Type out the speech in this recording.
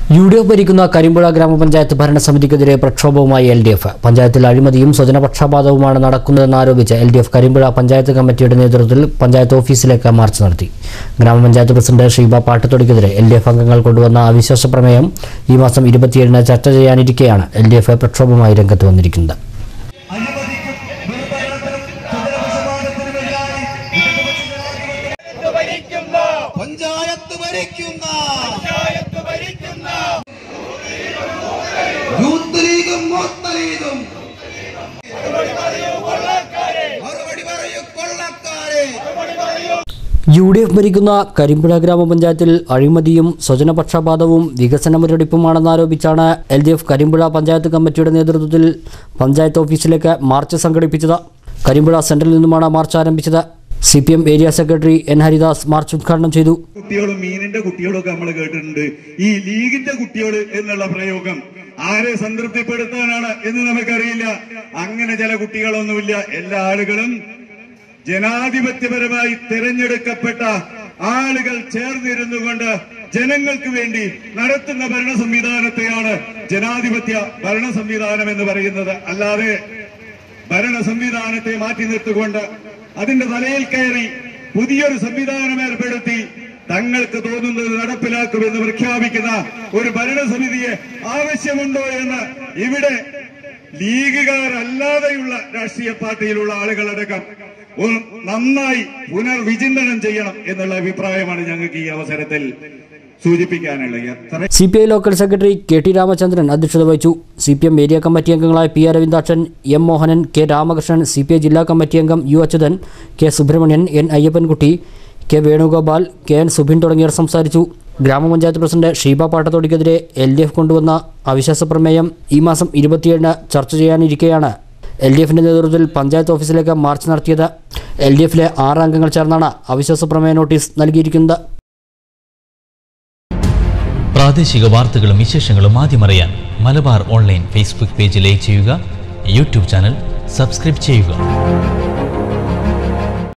U D F ഭരിക്കുന്ന കരിമ്പുഴ ഗ്രാമപഞ്ചായത്ത് ഭരണസമിതിക്കെതിരെ പ്രക്ഷോഭവുമായി എൽ ഡി എഫ് പഞ്ചായത്തിൽ അഴിമതിയും സ്വജനപക്ഷപാതവുമാണ് നടക്കുന്നതെന്നാരോപിച്ച് L D F Karimpuzha panchayat കമ്മിറ്റിയുടെ നേതൃത്വത്തിൽ പഞ്ചായത്ത് ഓഫീസിലേക്ക് മാർച്ച് നടത്തി ഗ്രാമപഞ്ചായത്ത് പ്രസിഡന്റ് ഷീബ പാട്ടത്തൊടിക്കെതിരെ എൽ ഡി എഫ് അംഗങ്ങൾ കൊണ്ടുവന്ന അവിശ്വാസ പ്രമേയം ഈ മാസം ഇരുപത്തിയേഴിന് ചർച്ച ചെയ്യാനിരിക്കെയാണ് എൽ ഡി എഫ് പ്രക്ഷോഭവുമായി രംഗത്ത് വന്നിരിക്കുന്നത് അഴിമതിക്കും ദുർഭരണത്തിനും സ്വജനപക്ഷപാതത്തിനുമെതിരായി പഞ്ചായത്ത് ഭരിക്കുന്ന യൂത്ത് ലീഗും മൂത്ത് ലീഗും മറുപടി പറയൂ കൊള്ളക്കാരെ യു ഡി എഫ് ഭരിക്കുന്ന കരിമ്പുഴ ഗ്രാമപഞ്ചായത്തിൽ അഴിമതിയും സ്വജനപക്ഷപാതവും വികസന മുരടിപ്പുമാണെന്നാരോപിച്ചാണ് L D F Karimpuzha panchayat കമ്മിറ്റിയുടെ നേതൃത്വത്തിൽ പഞ്ചായത്ത് ഓഫീസിലേക്ക് മാർച്ച് സംഘടിപ്പിച്ചത് കരിമ്പുഴ സെന്ററിൽ നിന്നുമാണ് മാർച്ച് ആരംഭിച്ചത് C P M area secretary N Haridas march ഉദ്ഘാടനം ചെയ്തു കുട്ടികളും മീനിന്റെ കുട്ടികളും ഒക്കെ നമ്മൾ കേട്ടിട്ടുണ്ട് ഈ ലീഗിന്റെ കുട്ടികൾ എന്നുള്ള പ്രയോഗം ആരെ സംതൃപ്തിപ്പെടുത്താനാണ് എന്ന് നമുക്കറിയില്ല അങ്ങനെ ചില കുട്ടികളൊന്നുമില്ല എല്ലാ ആളുകളും ജനാധിപത്യപരമായി തിരഞ്ഞെടുക്കപ്പെട്ട ആളുകൾ ചേർന്നിരുന്നു കൊണ്ട് ജനങ്ങൾക്ക് വേണ്ടി നടത്തുന്ന ഭരണ സംവിധാനത്തെയാണ് ജനാധിപത്യ ഭരണ സംവിധാനം എന്ന് പറയുന്നത് അല്ലാതെ ഭരണ സംവിധാനത്തെ മാറ്റി നിർത്തിക്കൊണ്ട് അതിന്റെ തലയിൽ കയറി പുതിയൊരു സംവിധാനം ഏർപ്പെടുത്തി തങ്ങൾക്ക് തോന്നുന്നത് നടപ്പിലാക്കുമെന്ന് പ്രഖ്യാപിക്കുന്ന ഒരു ഭരണസമിതിയെ ആവശ്യമുണ്ടോ എന്ന് ഇവിടെ ലീഗുകാരല്ലാതെയുള്ള രാഷ്ട്രീയ പാർട്ടിയിലുള്ള ആളുകളടക്കം ഒരു നന്നായി പുനർവിചിന്തനം ചെയ്യണം എന്നുള്ള അഭിപ്രായമാണ് ഞങ്ങൾക്ക് ഈ അവസരത്തിൽ സൂചിപ്പിക്കാനുള്ളത് എത്ര C P I local secretary K T Ramachandran അധ്യക്ഷത വഹിച്ചു C P M area committee അംഗങ്ങളായ P Aravindakshan M Mohanan K Ramakrishnan C P I ജില്ലാ കമ്മിറ്റി അംഗം U Achuthan K Subramanian N Ayyappankutty K Venugopal K N Subin തുടങ്ങിയവർ സംസാരിച്ചു ഗ്രാമപഞ്ചായത്ത് പ്രസിഡന്റ് ഷീബ പാട്ടത്തോടിക്കെതിരെ എൽ ഡി എഫ് കൊണ്ടുവന്ന അവിശ്വാസ പ്രമേയം ഈ മാസം ഇരുപത്തിയേഴിന് ചർച്ച ചെയ്യാനിരിക്കെയാണ് എൽ ഡി എഫിന്റെ നേതൃത്വത്തിൽ പഞ്ചായത്ത് ഓഫീസിലേക്ക് മാർച്ച് നടത്തിയത് എൽ ഡി എഫിലെ ആറ് അംഗങ്ങൾ ചേർന്നാണ് അവിശ്വാസ പ്രമേയ നോട്ടീസ് നൽകിയിരിക്കുന്നത് പ്രാദേശിക വാർത്തകളും വിശേഷങ്ങളും ആദ്യം അറിയാൻ Malabar online Facebook page like ചെയ്യുക യൂട്യൂബ് ചാനൽ സബ്സ്ക്രൈബ് ചെയ്യുക